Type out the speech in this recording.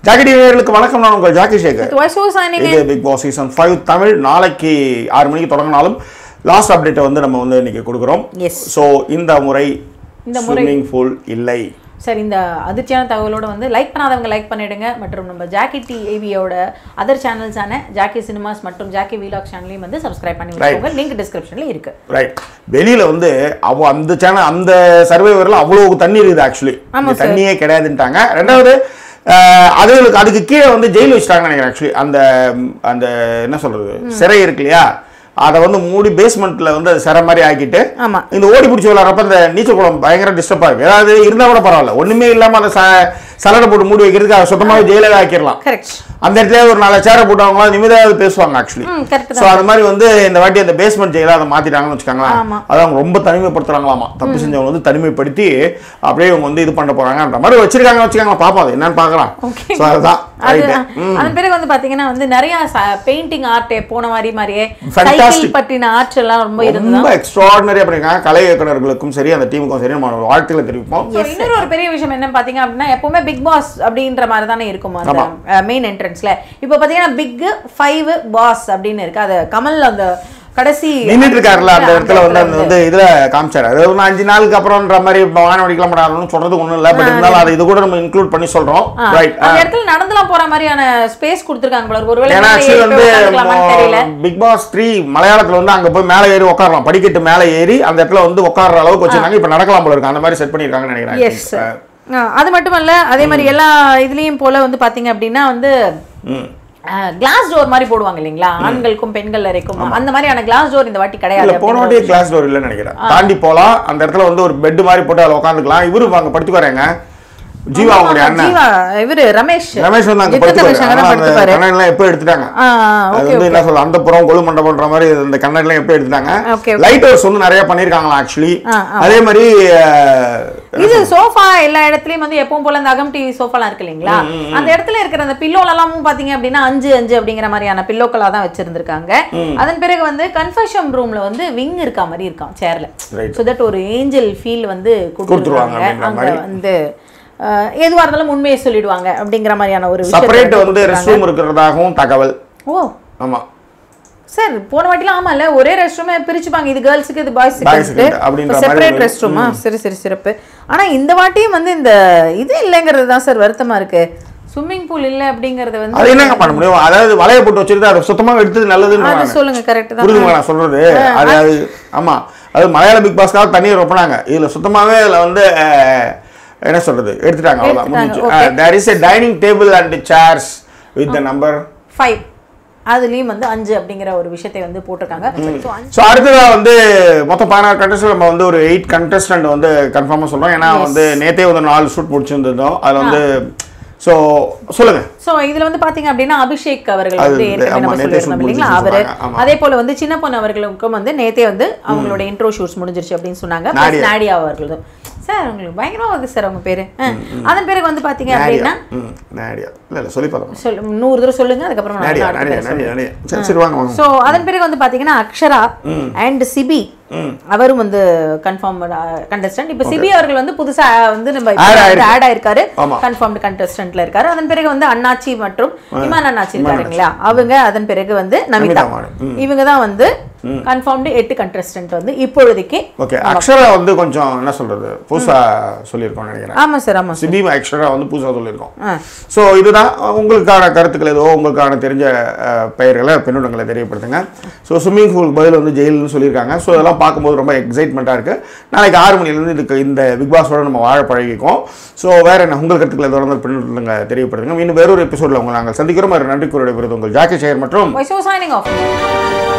Jackie டிவியர்களுக்கு வணக்கம் நான் உங்கள் Jackie Sekar voice over signing இது Bigg Boss season five Tamil நாளைக்கு ஆறு மணிக்கு தொடங்கினாலும் லாஸ்ட் அப்டேட்டை வந்து நம்ம வந்து இன்னைக்கு கொடுக்குறோம் Yes. ஸோ இந்த முறை இந்த முறை- ஸ்விம்மிங் பூல் இல்லை சரி இந்த அதிர்ச்சியான தகவலோட வந்து லைக் பண்ணாதவங்க லைக் பண்ணிடுங்க மற்றும் நம்ம ஜாக்கி டி ஏவியோட அதர் சேனல்ஸான ஜாக்கி சினிமாஸ் மற்றும் ஜாக்கி வீலாக் சேனலையும் வந்து சப்ஸ்கிரைப் பண்ணி வச்சுக்கோங்க லிங்க் டிஸ்கிரிப்ஷன்ல இருக்கு ரைட் வெளியில வந்து அவ அந்த சேனல் அந்த சர்வைவரில் அவ்வளோ தண்ணி இருக்குது ஆக்சுவலி ஆமா sir. தண்ணியே கிடையாதுன்ட்டாங்க ரெண்டாவது அஹ், அதுகளுக்கு அதுக்கு கீழே வந்து ஜெயில் வச்சுட்டாங்கன்னு நினைக்கிறேன் ஆக்சுவலி அந்த அந்த என்ன சொல்றது சிறை இருக்கு இல்லையா அதை வந்து மூடி பேஸ்மெண்ட்ல வந்து அது சிறை மாதிரி ஆக்கிட்டு ஆமா இந்த ஓடி பிடிச்சி விளாட்றப்ப இந்த நீச்சல் குளம் பயங்கர டிஸ்டர்பாக இருக்கு ஏதாவது இருந்தால் கூட பரவாயில்ல ஒண்ணுமே இல்லாம அந்த ச- சலடை போட்டு மூடி வைக்கிறதுக்கு அதை சுத்தமாக ஜெயிலே ஆக்கிடலாம் கரெக்ட் அந்த இடத்துல ஒரு நாலு சேரை போட்டவங்களாம் நிமிதாவது பேசுவாங்க ஆக்சுவலி ம் கரெக்ட் ஸோ அது மாதிரி வந்து இந்த வாட்டி அந்த பேஸ்மெண்ட் ஜெயில அதை மாத்திட்டாங்கன்னு வச்சுக்கோங்களேன் ஆமா. அதை அவங்க ரொம்ப தனிமைப்படுத்துறாங்களாமா தப்பு செஞ்சவங்க வந்து தனிமைப்படுத்தி அப்படியே இவங்க வந்து இது பண்ண போறாங்கன்ற மாதிரி வச்சிருக்காங்கன்னு வச்சுக்கோங்களேன் பாப்போம் அது என்னன்னு பார்க்கலாம் Okay. ஸோ அதுதான் அது ரைட்டு அதன் பிறகு வந்து பாத்தீங்கன்னா வந்து நிறைய பெயிண்டிங் ஆர்ட் போன மாதிரி மாதிரியே Fantastic. சைக்கிள் பற்றின ஆர்ட் எல்லாம் ரொம்ப இருந்ததா ரொம்ப எக்ஸ்ட்ராடனரியாக பண்ணிருக்காங்க கலை இயக்குனர்களுக்கும் சரி அந்த டீமுக்கும் சரி நம்ம வாழ்த்துக்களை தெரிவிப்போம் So, இன்னொரு ஒரு பெரிய விஷயம் என்ன பாத்தீங்க அப்படின்னா எப்பவுமே பிக் பாஸ் அப்படின்ற மாதிரி தானே இருக்கும் அந்த ஆமா. மெயின் என்ட்ரன்ஸ்ல இப்போ பாத்தீங்கன்னா பிக் ஃபைவ் பாஸ் அப்படின்னு இருக்கு அது கமல் அந்த கடைசி நின்றுட்டு இருக்காருல்ல அந்த இடத்துல வந்து அந்த வந்து- வந்து இதுல காமிச்சாரு அது ஒரு அஞ்சு நாளுக்கு அப்புறம்ன்ற மாதிரி வாகனம் அடிக்கலாம் முடியாதுன்னு சொல்றது ஒண்ணும் இல்ல பட் இருந்தாலும் அதை இது கூட நம்ம இன்க்ளூட் பண்ணி சொல்றோம் ஆ, ரைட் அந்த இடத்துல நடந்துலாம் போற மாதிரியான ஸ்பேஸ் கொடுத்துருக்காங்க போல இருக்கு. ஒருவேளை ஏன்னா மேலே ஆக்சுவலி ஏறி வந்து போய் உட்கார்ந்துக்கலாமான்னு தெரியல பிக் பாஸ் த்ரீ மலையாளத்துல வந்து அங்க போய் மேலே ஏறி உட்காரலாம் படிக்கட்டு மேலே ஏறி அந்த இடத்துல வந்து உட்கார்ற அளவுக்கு வச்சிருக்காங்க இப்ப நடக்கலாம் போல இருக்கு அந்த மாதிரி செட் பண்ணிருக்காங்கன்னு நினைக்கிறேன் எஸ் அது மட்டும் இல்ல அதே மாதிரி எல்லா இதுலயும் போல வந்து பாத்தீங்க அப்படின்னா வந்து ம். கிளாஸ் டோர் மாதிரி போடுவாங்க இல்லைங்களா ஆண்களுக்கும் பெண்கள் வரைக்கும் அந்த மாதிரியான கிளாஸ் டோர் இந்த வாட்டி இல்ல கிடையாது போன வாட்டி கிளாஸ் டோர் இல்லைன்னு நினைக்கிறேன் தாண்டி போலாம் அந்த இடத்துல வந்து ஒரு பெட் மாதிரி போட்டு அதில் உட்காந்துக்கலாம் இவரு அங்க படுத்துக்குவாருங்க ஜீவா அவங்களுடைய அண்ணன் ஜீவா இவரு ரமேஷ் ரமேஷ் வந்து அங்க ஜித்தன் ரமேஷ் அங்க தான் படுத்துக்குவாரு படுத்துப்பாரு கண்ணெல்லாம் எப்போ எடுத்துட்டாங்க ஆ அது ஓகே வந்து என்ன சொல்ல அந்த புறம் கொழு மண்டபம்ன்ற மாதிரி இந்த கண்ணாடிலாம் எப்போ எடுத்துட்டாங்க Okay, okay. லைட் ஹவுஸ் வந்து நிறைய பண்ணிருக்காங்களா ஆக்சுவலி ஆ, அதே மாதிரி அஹ், இது சோஃபா எல்லா இடத்துலயும் வந்து எப்பவும் போல இந்த அகம் டிவி சோஃபாலாம் இருக்கு இல்லைங்களா அந்த இடத்துல இருக்கிற அந்த பில்லோல எல்லாமும் பாத்தீங்க அப்படின்னா அஞ்சு அஞ்சு அப்படிங்கிற மாதிரியான பில்லோக்களா தான் வச்சிருந்திருக்காங்க அதன் பிறகு வந்து கன்ஃபர்ஷன் ரூம்ல வந்து விங் இருக்கா மாதிரி இருக்கான் சேர்ல Right. ஸோ தட் ஒரு ஏஞ்சல் ஃபீல் வந்து கொடுத்துருவாங்க கொடுத்துருவாங்க அப்படின்ற அங்க மாதிரி. வந்து அஹ், எதுவா இருந்தாலும் உண்மையை சொல்லிடுவாங்க அப்படிங்கிற மாதிரியான ஒரு விஷயத்தை செப்பரேட் வந்து கொடுத்திருக்காங்க. ரெஸ்ட் ரூம் இருக்கிறதாகவும் தகவல் ஓ ஆமா சார் போன வாட்டிலாம் ஆமா இல்ல ஒரே ரெஸ்ட் ரூமே பிரிச்சுப்பாங்க இது கேர்ள்ஸுக்கு இது Boys பாய்ஸ்க்கு க்கு அப்படின்ற மாதிரி செப்பரேட் ஒரு- ரெஸ்ட் ரூமா சரி சரி சிறப்பு ஆனா இந்த வாட்டியும் வந்து இந்த இது இல்லைங்கிறது தான் சார் வருத்தமா இருக்கு ஸ்விம்மிங் பூல் இல்ல அப்படிங்கறது வந்து அது என்னங்க பண்ண முடியும் அதாவது வலைய போட்டு வச்சிருந்து அதை சுத்தமா எடுத்தது நல்லதுன்னு அது நான் சொல்லுங்க கரெக்ட் தான் புரியுதுங்களா நான் சொல்றது அது அது ஆமா அது மலையாள பிக் பாஸ்க்காக தண்ணீர் ரொப்பினாங்க இதுல சுத்தமாவே இதுல வந்து அஹ், என்ன சொல்றது எடுத்துட்டாங்க அவ்வளவுதான் எடுத்துட்டாங்க, முடிஞ்சு there is a dining table and chairs with the number five அதுலயும் வந்து அஞ்சு அப்படிங்கிற ஒரு விஷயத்தை வந்து போட்டிருக்காங்க So, அஞ்சு ஸோ அடுத்ததாக வந்து மொத்தம் பதினாறு கண்டஸ்ட் நம்ம வந்து ஒரு எயிட் கண்டஸ்டன்ட் வந்து கன்ஃபார்மாக சொல்றோம் ஏன்னா வந்து நேத்தே வந்து நாலு ஷூட் முடிச்சிருந்தோம் அதில் வந்து ஸோ சொல்லுங்க சோ இதுல வந்து பாத்தீங்க அப்படின்னா அபிஷேக் அவர்கள் அது வந்து வந்து, ஏற்கனவே ஆமா, நம்ம நேத்தே சொல்லியிருந்தோம் shoot இல்லைங்களா முடிஞ்சிருச்சு அவரு சொன்னாங்க, ஆமா. அதே போல வந்து சின்ன பொண்ணு அவர்களுக்கும் வந்து நேத்தே வந்து அவங்களோட இன்ட்ரோ ஷூட்ஸ் முடிஞ்சிருச்சு அப்படின்னு சொன்னாங்க Plus நாடியா. நாடியா அவர்களும் சார் உங்களுக்கு பயங்கரமா வருது சார் அவங்க பேரு ஆ. அதன் பிறகு வந்து பாத்தீங்க நாடியா அப்படின்னா ம் நாடியா இல்லை இல்லை சொல்லி பார்த்தோம் சொல்லு நூறு தடவை சொல்லுங்க அதுக்கப்புறம் நான் நாடியா அடுத்த நாடியா பேர் நாடியா நாடியா சரி சரி வாங்க வாங்க ஸோ அதன் பிறகு வந்து பாத்தீங்கன்னா அக்ஷரா அண்ட் சிபி ம். அவரும் வந்து கன்ஃபார்ம் கண்டஸ்டன்ட் இப்போ சிபி அவர்கள் வந்து புதுசா வந்து நம்ம Add ஆயிருக்கு. ஆட் ஆயிருக்காரு ஆமா. கன்ஃபார்ம்டு கண்டஸ்டன்ட்ல இருக்காரு அதன் பிறகு வந்து அண்ணாச்சி மற்றும் இமான் அண்ணாச்சி இருக்காருங்களா அவங்க அதன் பிறகு வந்து நமிதா நமிதா மாடு. ம். இவங்க தான் வந்து கன்ஃபார்ம்டு எட்டு கண்டஸ்டன்ட் வந்து இப்பொழுதைக்கு ஓகே அக்ஷரா வந்து கொஞ்சம் என்ன சொல்றது புதுசா சொல்லியிருக்கோம் நினைக்கிறேன் ஆமா சார் ஆமா சார் சிபி அக்ஷரா வந்து புதுசா சொல்லியிருக்கோம் ஆ. ஸோ இதுதான் உங்களுக்கான கருத்துக்கள் ஏதோ உங்களுக்கான தெரிஞ்ச அஹ், பெயர்களை பின்னூட்டங்களை தெரியப்படுத்துங்க ஸோ ஸ்விம்மிங் பூல் பதில் வந்து ஜெயில்னு சொல்லியிருக்காங்க ஸோ இதெல்லாம் பார்க்கும்போது ரொம்ப எக்ஸைட்மெண்ட்டாக இருக்குது நாளைக்கு ஆறு மணிலேருந்து இதுக்கு இந்த பிக் பாஸோட நம்ம வாழ பழகிக்கோம் ஸோ வேற என்ன உங்கள் கருத்துக்களை தொடர்ந்து பின்னூட்டங்களை தெரியப்படுத்துங்க இன்னும் வேறொரு எபிசோடில் உங்களை நாங்கள் சந்திக்கிறோம் ஒரு நன்றி கூறிய விருது உங்கள் ஜாக்கி சேகர் மற்றும் சைனிங் ஆஃப்